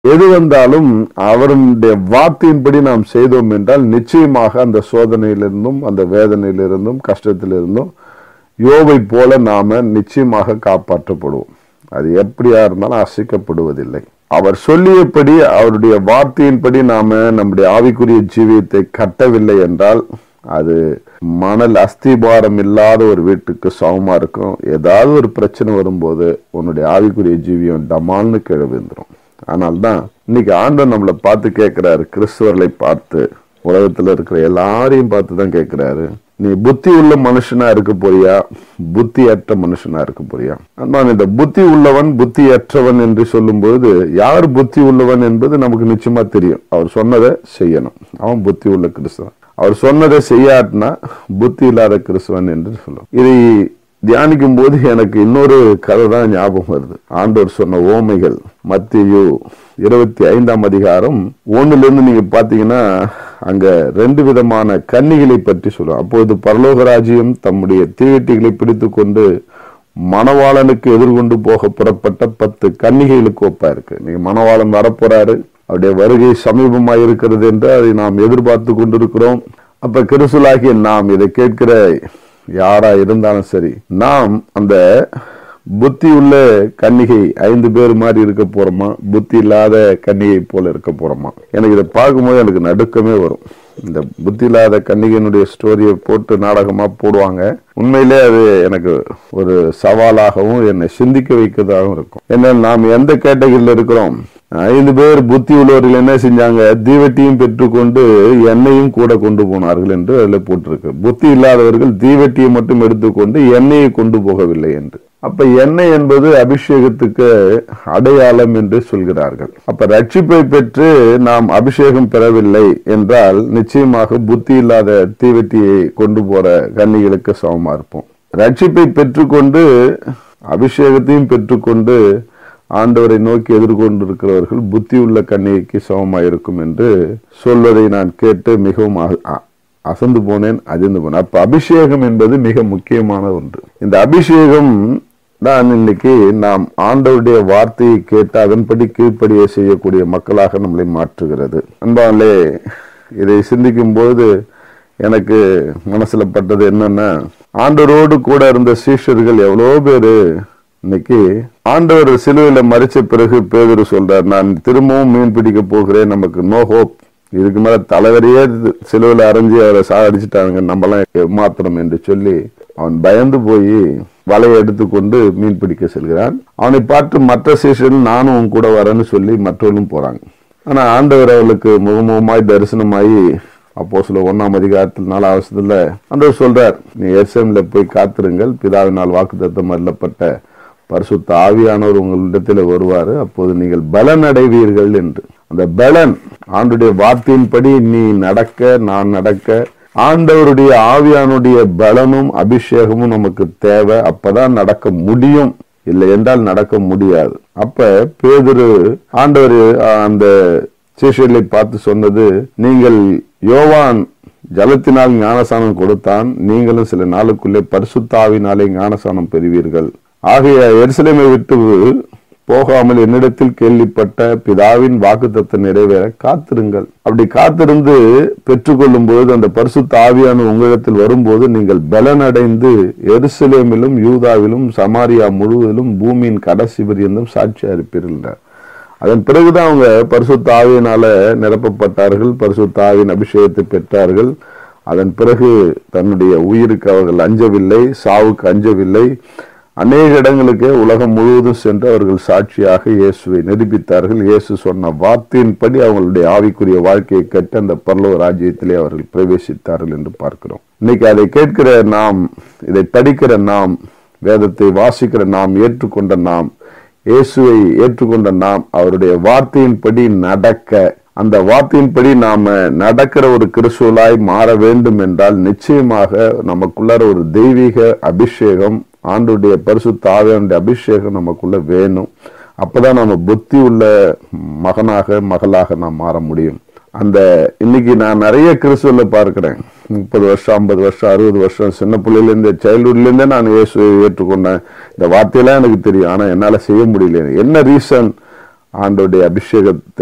எது வந்தாலும் அவருடைய வார்த்தையின்படி நாம் செய்தோம் என்றால் நிச்சயமாக அந்த சோதனையிலிருந்தும் அந்த வேதனையிலிருந்தும் கஷ்டத்திலிருந்தும் யோவை போல நாம நிச்சயமாக காப்பாற்றப்படுவோம் அது எப்படியா இருந்தாலும் அசைக்கப்படுவதில்லை அவர் சொல்லியபடி அவருடைய வார்த்தையின்படி நாம நம்முடைய ஆவிக்குரிய ஜீவியத்தை கட்டவில்லை என்றால் அது மணல் அஸ்திபாரம் இல்லாத ஒரு வீட்டுக்கு சமமா இருக்கும் ஏதாவது ஒரு பிரச்சனை வரும்போது உன்னுடைய ஆவிக்குரிய ஜீவியம் டமால்னு கீழே விழுந்துரும் ஆனால்தான் இன்னைக்கு ஆண்டவர் நம்மளை பார்த்து கேட்கிறாரு கிறிஸ்துவர்களை பார்த்து உலகத்துல இருக்கிற எல்லாரையும் பார்த்து தான் கேட்கிறாரு நீ புத்தி உள்ள மனுஷனா இருக்க போறியா புத்தியற்ற மனுஷனா இருக்க போறியா நான் இந்த புத்தி உள்ளவன் புத்தியற்றவன் என்று சொல்லும்போது யார் புத்தி உள்ளவன் என்பது நமக்கு நிச்சயமா தெரியும் அவர் சொன்னதை செய்யணும் அவன் புத்தி உள்ள கிறிஸ்தவன் அவர் சொன்னதை செய்யாட்டினா புத்தி இல்லாத கிறிஸ்தவன் என்று சொல்லும் இதை தியானிக்கும் போது எனக்கு இன்னொரு கதை தான் ஞாபகம் வருது ஆண்டவர் சொன்ன ஓமைகள் மத்தியு இருபத்தி ஐந்தாம் அதிகாரம் ஒண்ணுல இருந்து நீங்க பாத்தீங்கன்னா அங்க ரெண்டு விதமான கன்னிகளை பற்றி சொல்லுவோம் அப்போது பரலோக ராஜ்யம் தம்முடைய தீவெட்டிகளை பிடித்து கொண்டு மணவாளனுக்கு எதிர்கொண்டு போக புறப்பட்ட பத்து கன்னிகைகளுக்கு ஒப்பா இருக்கு நீங்க மணவாளன் வரப்போறாரு அவருடைய வருகை சமீபமா இருக்கிறது என்று அதை நாம் எதிர்பார்த்து கொண்டிருக்கிறோம் அப்ப கிறிசுலாகிய நாம் இதை கேட்கிற யாரா இருந்தாலும் சரி நாம் அந்த புத்தி உள்ள கன்னிகை ஐந்து பேர் மாதிரி இருக்க போறோமா புத்தி இல்லாத கன்னிகை போல இருக்க போறோமா எனக்கு இதை பார்க்கும்போது எனக்கு நடுக்கமே வரும் இந்த புத்தி இல்லாத கன்னிகையினுடைய ஸ்டோரியை போட்டு நாடகமா போடுவாங்க உண்மையிலே அது எனக்கு ஒரு சவாலாகவும் என்னை சிந்திக்க வைக்கிறதாகவும் இருக்கும் ஏன்னா நாம் எந்த கேட்டகரியில் இருக்கிறோம் ஐந்து பேர் புத்தி உள்ளவர்கள் என்ன செஞ்சாங்க தீவெட்டியும் பெற்றுக்கொண்டு எண்ணெயும் கூட கொண்டு போனார்கள் என்று அதில் போட்டிருக்கு புத்தி இல்லாதவர்கள் தீவெட்டியை மட்டும் எடுத்துக்கொண்டு எண்ணெயை கொண்டு போகவில்லை என்று அப்ப எண்ணெய் என்பது அபிஷேகத்துக்கு அடையாளம் என்று சொல்கிறார்கள் அப்ப ரட்சிப்பை பெற்று நாம் அபிஷேகம் பெறவில்லை என்றால் நிச்சயமாக புத்தி இல்லாத தீவெட்டியை கொண்டு போற கன்னிகளுக்கு சமமா இருப்போம் ரட்சிப்பை பெற்றுக்கொண்டு அபிஷேகத்தையும் பெற்றுக்கொண்டு ஆண்டவரை நோக்கி எதிர்கொண்டிருக்கிறவர்கள் புத்தி உள்ள கண்ணிகைக்கு சமமாக இருக்கும் என்று சொல்வதை நான் கேட்டு மிகவும் அசந்து போனேன் அதிர்ந்து போனேன் அப்ப அபிஷேகம் என்பது மிக முக்கியமான ஒன்று இந்த அபிஷேகம் தான் இன்னைக்கு நாம் ஆண்டவருடைய வார்த்தையை கேட்டு அதன்படி கீழ்ப்படியை செய்யக்கூடிய மக்களாக நம்மளை மாற்றுகிறது அன்பாலே இதை சிந்திக்கும் போது எனக்கு மனசுல பட்டது என்னன்னா ஆண்டவரோடு கூட இருந்த சீஷர்கள் எவ்வளோ பேரு இன்னைக்கு ஆண்டவர் சிலுவையில மறிச்ச பிறகு பேதர் சொல்றார் நான் திரும்பவும் மீன் பிடிக்க போகிறேன் நமக்கு நோ ஹோப் இதுக்கு மேல தலைவரையே சிலுவையில அரைஞ்சி அவரை சாகடிச்சிட்டாங்க நம்மளாம் மாத்திரம் என்று சொல்லி அவன் பயந்து போய் வலையை எடுத்துக்கொண்டு மீன் பிடிக்க செல்கிறான் அவனை பார்த்து மற்ற சீசன் நானும் உன் கூட வரேன்னு சொல்லி மற்றவர்களும் போறாங்க ஆனா ஆண்டவர் அவளுக்கு முகமுகமாய் தரிசனமாயி அப்போ சில ஒன்னாம் அதிகாரத்தில் நாலாம் வருஷத்துல ஆண்டவர் சொல்றார் நீ எஸ்எம்ல போய் காத்திருங்கள் பிதாவினால் வாக்குத்தத்தம் அருளப்பட்ட பரிசுத்த ஆவியானவர் உங்களிடத்தில் வருவாரு அப்போது நீங்கள் பலன் அடைவீர்கள் என்று அந்த பலன் ஆண்டுடைய வார்த்தையின்படி நீ நடக்க நான் நடக்க ஆண்டவருடைய ஆவியானுடைய பலனும் அபிஷேகமும் நமக்கு தேவை அப்பதான் நடக்க முடியும் இல்லை என்றால் நடக்க முடியாது அப்ப பேதுரு ஆண்டவர் அந்த சீஷர்களை பார்த்து சொன்னது நீங்கள் யோவான் ஜலத்தினால் ஞானசானம் கொடுத்தான் நீங்களும் சில நாளுக்குள்ளே பரிசுத்தாவினாலே ஞானசானம் பெறுவீர்கள் ஆகைய எருசலேமை விட்டு போகாமல் என்னிடத்தில் கேள்விப்பட்ட பிதாவின் வாக்குத்தத்தை நிறைவேற காத்திருங்கள் அப்படி காத்திருந்து பெற்றுக்கொள்ளும் பொழுது அந்த பரிசுத்த ஆவியான உங்களிடத்தில் வரும்போது நீங்கள் பலனடைந்து எருசலேமிலும் யூதாவிலும் சமாரியா முழுவதிலும் பூமியின் கடைசி பரியந்தம் சாட்சியா இருப்பீர்கள் அதன் பிறகுதான் அவங்க பரிசுத்த ஆவியினால நிரப்பப்பட்டார்கள் பரிசுத்த ஆவியின் அபிஷேகத்தை பெற்றார்கள் அதன் பிறகு தன்னுடைய உயிருக்கு அவர்கள் அஞ்சவில்லை சாவுக்கு அஞ்சவில்லை அநேக இடங்களுக்கு உலகம் முழுவதும் சென்று அவர்கள் சாட்சியாக இயேசுவை நிரூபித்தார்கள் இயேசு சொன்ன வார்த்தையின்படி அவங்களுடைய ஆவிக்குரிய வாழ்க்கையை கட்டு அந்த பரலோக ராஜ்யத்திலே அவர்கள் பிரவேசித்தார்கள் என்று பார்க்கிறோம் இன்னைக்கு அதை கேட்கிற நாம் இதை படிக்கிற நாம் வேதத்தை வாசிக்கிற நாம் ஏற்றுக்கொண்ட நாம் இயேசுவை ஏற்றுக்கொண்ட நாம் அவருடைய வார்த்தையின்படி நடக்க அந்த வார்த்தையின்படி நாம நடக்கிற ஒரு கிறிஸ்துவலாய் மாற வேண்டும் என்றால் நிச்சயமாக நமக்குள்ளார ஒரு தெய்வீக அபிஷேகம் ஆண்டுடைய பரிசுத்த ஆவியானுடைய அபிஷேகம் நமக்குள்ள வேணும் அப்பதான் நம்ம புத்தி உள்ள மகனாக மகளாக நாம் மாற முடியும் அந்த இன்னைக்கு நான் நிறைய கிறிஸ்துவல பார்க்கிறேன் முப்பது வருஷம் ஐம்பது வருஷம் அறுபது வருஷம் சின்ன பிள்ளையில இருந்து சைல்ட்ஹுட்ல இருந்தே நான் இயேசுவை ஏற்றுக்கொண்டேன் இந்த வார்த்தையெல்லாம் எனக்கு தெரியும் ஆனா என்னால செய்ய முடியல என்ன ரீசன் ஆண்டோடைய அபிஷேகத்தை